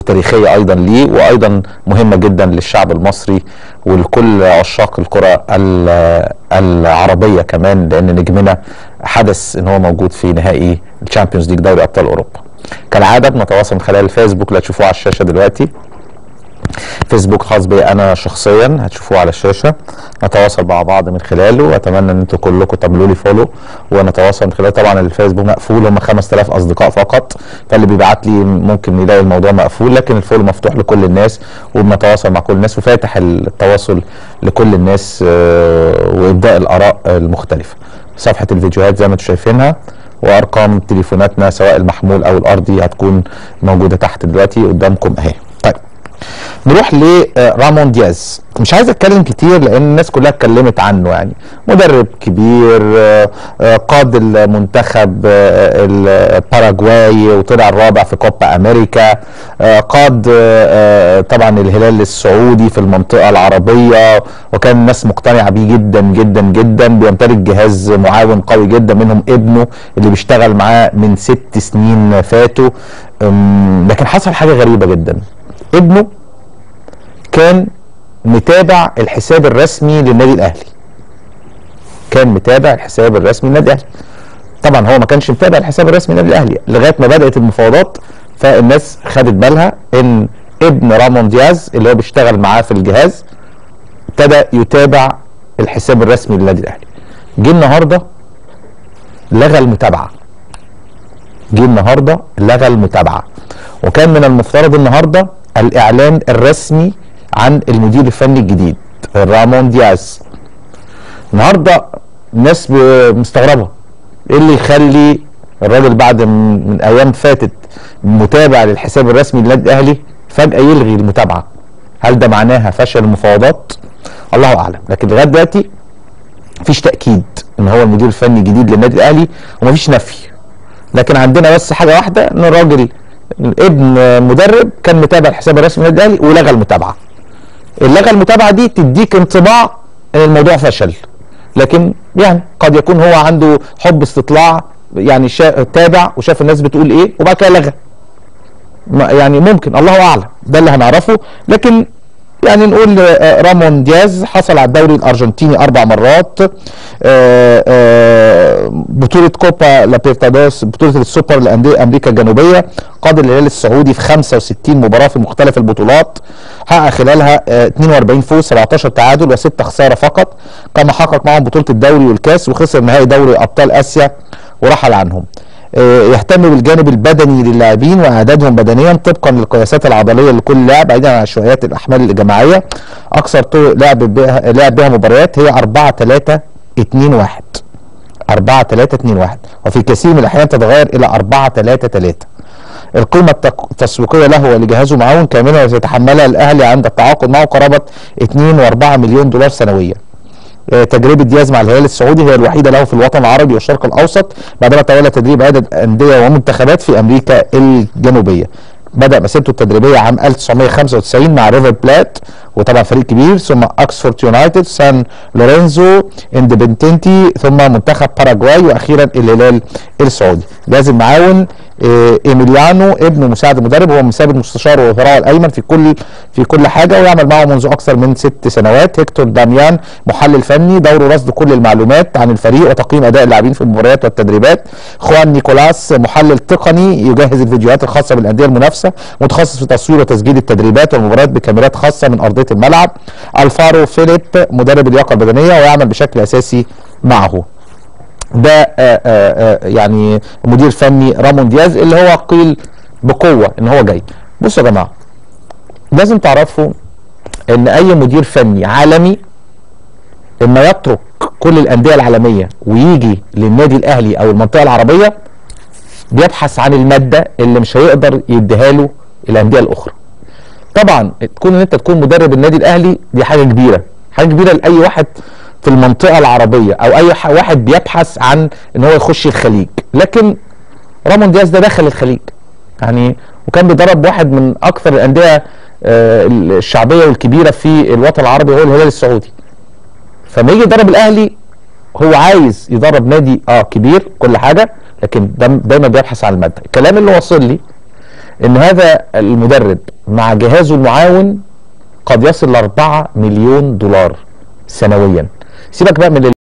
تاريخيه ايضا ليه وايضا مهمه جدا للشعب المصري ولكل عشاق الكره ال- العربيه كمان لان نجمنا حدث ان هو موجود في نهائي الشامبيونز ليج دوري ابطال اوروبا كالعاده بنتواصل من خلال الفيسبوك اللي هتشوفوه على الشاشه دلوقتي فيسبوك خاص بي انا شخصيا هتشوفوه على الشاشه نتواصل مع بعض من خلاله واتمنى ان انتوا كلكم تعملوا لي فولو ونتواصل من خلاله طبعا الفيسبوك مقفول هم 5000 اصدقاء فقط فاللي بيبعت لي ممكن يلاقي الموضوع مقفول لكن الفولو مفتوح لكل الناس وبنتواصل مع كل الناس وفاتح التواصل لكل الناس آه، وابداء الاراء المختلفه صفحه الفيديوهات زي ما انتم شايفينها وارقام تليفوناتنا سواء المحمول او الارضي هتكون موجوده تحت دلوقتي قدامكم اهي طيب نروح لرامون دياز مش عايز اتكلم كتير لان الناس كلها اتكلمت عنه يعني مدرب كبير آه، آه، قاد المنتخب آه، الباراجواي وطلع الرابع في كوبا امريكا آه، قاد آه، آه، طبعا الهلال السعودي في المنطقه العربيه وكان الناس مقتنعه بيه جدا جدا جدا بيمتلك جهاز معاون قوي جدا منهم ابنه اللي بيشتغل معاه من ست سنين فاتوا أم، لكن حصل حاجه غريبه جدا ابنه كان متابع الحساب الرسمي للنادي الاهلي كان متابع الحساب الرسمي للنادي الاهلي طبعا هو ما كانش متابع الحساب الرسمي للنادي الاهلي لغايه ما بدات المفاوضات فالناس خدت بالها ان ابن رامون دياز اللي هو بيشتغل معاه في الجهاز ابتدى يتابع الحساب الرسمي للنادي الاهلي جه النهارده لغى المتابعه جه النهارده لغى المتابعه وكان من المفترض النهارده الاعلان الرسمي عن المدير الفني الجديد رامون دياز النهارده الناس ب- مستغربه ايه اللي يخلي الراجل بعد من, من ايام فاتت متابع للحساب الرسمي للنادي الاهلي فجاه يلغي المتابعه هل ده معناها فشل المفاوضات الله اعلم لكن لغايه دلوقتي مفيش تاكيد ان هو المدير الفني الجديد للنادي الاهلي ومفيش نفي لكن عندنا بس حاجه واحده ان الراجل ابن مدرب كان متابع الحساب الرسمي للنادي الاهلي ولغى المتابعه اللغه المتابعه دي تديك انطباع ان الموضوع فشل لكن يعني قد يكون هو عنده حب استطلاع يعني شا... تابع وشاف الناس بتقول ايه وبعد كده لغى ما- يعني ممكن الله اعلم ده اللي هنعرفه لكن يعني نقول آه، رامون دياز حصل على الدوري الارجنتيني اربع مرات آه، آه، بطوله كوبا لابيرتادوس بطوله السوبر لانديه امريكا الجنوبيه قاد الهلال السعودي في 65 مباراه في مختلف البطولات حقق خلالها آه، 42 فوز 17 تعادل و6 خساره فقط كما حقق معهم بطوله الدوري والكاس وخسر نهائي دوري ابطال اسيا ورحل عنهم آه، يهتم بالجانب البدني للاعبين واعدادهم بدنيا طبقا للقياسات العضليه لكل لاعب بعيدا عن عشوائيات الاحمال الجماعيه اكثر طرق لعب بها لعب بها مباريات هي 4 3 2 1 4 3 2 1 وفي كثير من الاحيان تتغير الى 4 3 3 القيمة التك- التسويقية له ولجهازه معاون كاملة يتحملها الأهلي عند التعاقد معه قرابة 2.4 مليون دولار سنويا آه، تجربة دياز مع الهلال السعودي هي الوحيدة له في الوطن العربي والشرق الأوسط بعدما تولى تدريب عدة أندية ومنتخبات في أمريكا الجنوبية بدأ مسيرته التدريبية عام 1995 مع ريفر بلات وطبعا فريق كبير ثم اكسفورد يونايتد سان لورينزو اندبنتنتي ثم منتخب باراجواي واخيرا الهلال السعودي جهاز المعاون آه، ايميليانو ابن مساعد المدرب هو مثابر مستشار وذراعه الايمن في كل في كل حاجه ويعمل معه منذ اكثر من ست سنوات هيكتور داميان محلل فني دوره رصد كل المعلومات عن الفريق وتقييم اداء اللاعبين في المباريات والتدريبات خوان نيكولاس محلل تقني يجهز الفيديوهات الخاصه بالانديه المنافسه متخصص في تصوير وتسجيل التدريبات والمباريات بكاميرات خاصه من ارضيه الملعب الفارو فيليب مدرب اللياقه البدنيه ويعمل بشكل اساسي معه ده آه، آه، آه، يعني مدير فني رامون دياز اللي هو قيل بقوه ان هو جاي بصوا يا جماعه لازم تعرفوا ان اي مدير فني عالمي اما يترك كل الانديه العالميه ويجي للنادي الاهلي او المنطقه العربيه بيبحث عن الماده اللي مش هيقدر يديها له الانديه الاخرى طبعا تكون ان انت تكون مدرب النادي الاهلي دي حاجه كبيره حاجه كبيره لاي واحد في المنطقه العربيه او اي ح- واحد بيبحث عن ان هو يخش الخليج لكن رامون دياز ده دخل الخليج يعني وكان بيدرب واحد من اكثر الانديه آه، الشعبيه والكبيره في الوطن العربي هو الهلال السعودي فما يجي يدرب الاهلي هو عايز يدرب نادي اه كبير كل حاجه لكن دايما دايما بيبحث عن الماده الكلام اللي وصل لي ان هذا المدرب مع جهازه المعاون قد يصل ل 4 مليون دولار سنويا سيبك بقى من